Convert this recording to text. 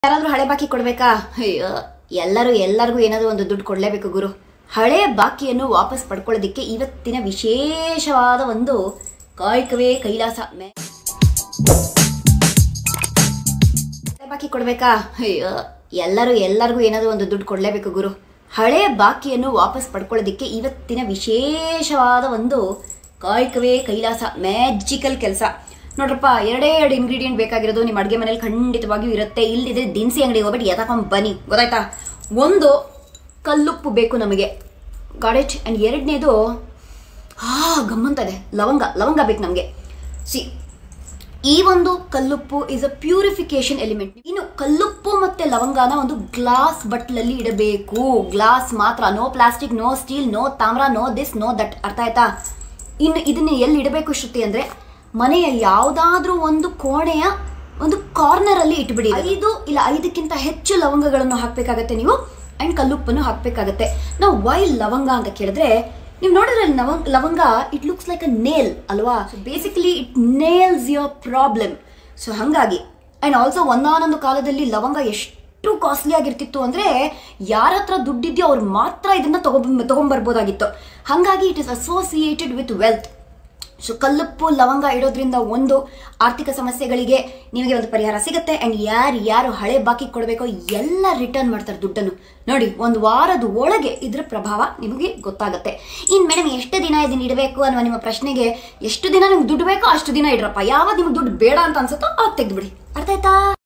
ಯಾರಾದ್ರೂ ಹಳೆ ಬಾಕಿ ಕೊಡ್ಬೇಕಾ ಅಯ್ಯೋ ಎಲ್ಲರೂ ಎಲ್ಲರಿಗೂ ಏನಾದರೂ ಒಂದು ದುಡ್ಡು ಕೊಡಲೇಬೇಕು ಗುರು ಹಳೆ ಬಾಕಿಯನ್ನು ವಾಪಸ್ ಪಡ್ಕೊಳ್ಳೋದಿಕ್ಕೆ ಇವತ್ತಿನ ವಿಶೇಷವಾದ ಒಂದು ಕಾಯಕವೇ ಕೈಲಾಸ ಮೆ- ಹಳೆ ಬಾಕಿ ಕೊಡ್ಬೇಕಾ ಅಯ್ಯೋ ಎಲ್ಲರೂ ಎಲ್ಲರಿಗೂ ಏನಾದರೂ ಒಂದು ದುಡ್ಡು ಕೊಡಲೇಬೇಕು ಗುರು ಹಳೆ ಬಾಕಿಯನ್ನು ವಾಪಸ್ ಪಡ್ಕೊಳ್ಳೋದಿಕ್ಕೆ ಇವತ್ತಿನ ವಿಶೇಷವಾದ ಒಂದು ಕಾಯಕವೇ ಕೈಲಾಸ ಮ್ಯಾಜಿಕಲ್ ಕೆಲಸ ನೋಡ್ರಪ್ಪ ಎರಡೇ ಎರಡು ಇಂಗ್ರೀಡಿಯೆಂಟ್ ಬೇಕಾಗಿರೋದು ನಿಮ್ಮ ಅಡುಗೆ ಮನೇಲಿ ಖಂಡಿತವಾಗಿಯೂ ಇರುತ್ತೆ ಇಲ್ಲಿದ್ರೆ ದಿನಸಿ ಅಂಗಡಿಗೆ ಹೋಗ್ಬಿಟ್ಟು ಎತ್ತಾಕೊಂಡ್ ಬನ್ನಿ ಗೊತ್ತಾಯ್ತಾ ಒಂದು ಕಲ್ಲುಪ್ಪು ಬೇಕು ನಮಗೆ ಗಾಡೆಟ್ ಆ್ಯಂಡ್ ಎರಡನೇದು ಹಾ ಗಮ್ಮಂತದೆ ಲವಂಗ ಲವಂಗ ಬೇಕು ನಮಗೆ ಸಿ ಈ ಒಂದು ಕಲ್ಲುಪ್ಪು ಇಸ್ ಅ ಪ್ಯೂರಿಫಿಕೇಶನ್ ಎಲಿಮೆಂಟ್ ಇನ್ನು ಕಲ್ಲುಪ್ಪು ಮತ್ತೆ ಲವಂಗಾನ ಒಂದು ಗ್ಲಾಸ್ ಬಟ್ಲಲ್ಲಿ ಇಡಬೇಕು ಗ್ಲಾಸ್ ಮಾತ್ರ no plastic no steel no ತಾಮ್ರ ನೋ ದಿಸ್ ನೋ ದಟ್ ಅರ್ಥ ಆಯ್ತಾ ಇನ್ನು ಇದನ್ನ ಎಲ್ಲಿ ಇಡಬೇಕು ಶ್ರುತಿ ಅಂದ್ರೆ ಮನೆಯ ಯಾವುದಾದ್ರೂ ಒಂದು ಕೋಣೆಯ ಒಂದು ಕಾರ್ನರ್ ಅಲ್ಲಿ ಇಟ್ಬಿಡಿ ಐದು ಇಲ್ಲ ಐದಕ್ಕಿಂತ ಹೆಚ್ಚು ಲವಂಗಗಳನ್ನು ಹಾಕ್ಬೇಕಾಗತ್ತೆ ನೀವು ಅಂಡ್ ಕಲ್ಲುಪ್ಪನ್ನು ಹಾಕ್ಬೇಕಾಗತ್ತೆ ನಾವು ವೈ ಲವಂಗ ಅಂತ ಕೇಳಿದ್ರೆ ನೀವು ನೋಡಿದ್ರೆ ಲವಂಗ ಲವಂಗ it looks like a nail ಅಲ್ವಾ basically it nails your problem so ಹಾಗಾಗಿ ಆ್ಯಂಡ್ ಆಲ್ಸೋ ಒಂದಾನೊಂದು ಕಾಲದಲ್ಲಿ ಲವಂಗ ಎಷ್ಟು ಕಾಸ್ಟ್ಲಿ ಆಗಿರ್ತಿತ್ತು ಅಂದರೆ ಯಾರ ಹತ್ರ ದುಡ್ಡಿದೆಯೋ ಅವ್ರು ಮಾತ್ರ ಇದನ್ನ ತಗೊಂಡ್ ತಗೊಂಡ್ಬರ್ಬೋದಾಗಿತ್ತು ಹಾಗಾಗಿ it is associated with wealth so ಕಲ್ಲುಪ್ಪು ಲವಂಗ ಇಡೋದ್ರಿಂದ ಒಂದು ಆರ್ಥಿಕ ಸಮಸ್ಯೆಗಳಿಗೆ ನಿಮಗೆ ಒಂದು ಪರಿಹಾರ ಸಿಗುತ್ತೆ ಆ್ಯಂಡ್ ಯಾರು ಯಾರು ಹಳೆ ಬಾಕಿ ಕೊಡಬೇಕೋ ಎಲ್ಲ ರಿಟರ್ನ್ ಮಾಡ್ತಾರೆ ದುಡ್ಡನ್ನು ನೋಡಿ ಒಂದು ವಾರದ ಒಳಗೆ ಇದ್ರ ಪ್ರಭಾವ ನಿಮಗೆ ಗೊತ್ತಾಗುತ್ತೆ ಇನ್ನು ಮೇಡಮ್ ಎಷ್ಟು ದಿನ ಇದನ್ನ ಇಡಬೇಕು ಅನ್ನುವ ನಿಮ್ಮ ಪ್ರಶ್ನೆಗೆ ಎಷ್ಟು ದಿನ ನಿಮ್ಗೆ ದುಡ್ಡು ಬೇಕೋ ಅಷ್ಟು ದಿನ ಇಡ್ರಪ್ಪ ಯಾವಾಗ ನಿಮ್ಗೆ ದುಡ್ಡು ಬೇಡ ಅಂತ ಅನ್ಸುತ್ತೋ ಅವಾಗ ತೆಗೆದುಬಿಡಿ ಅರ್ಥ ಆಯ್ತಾ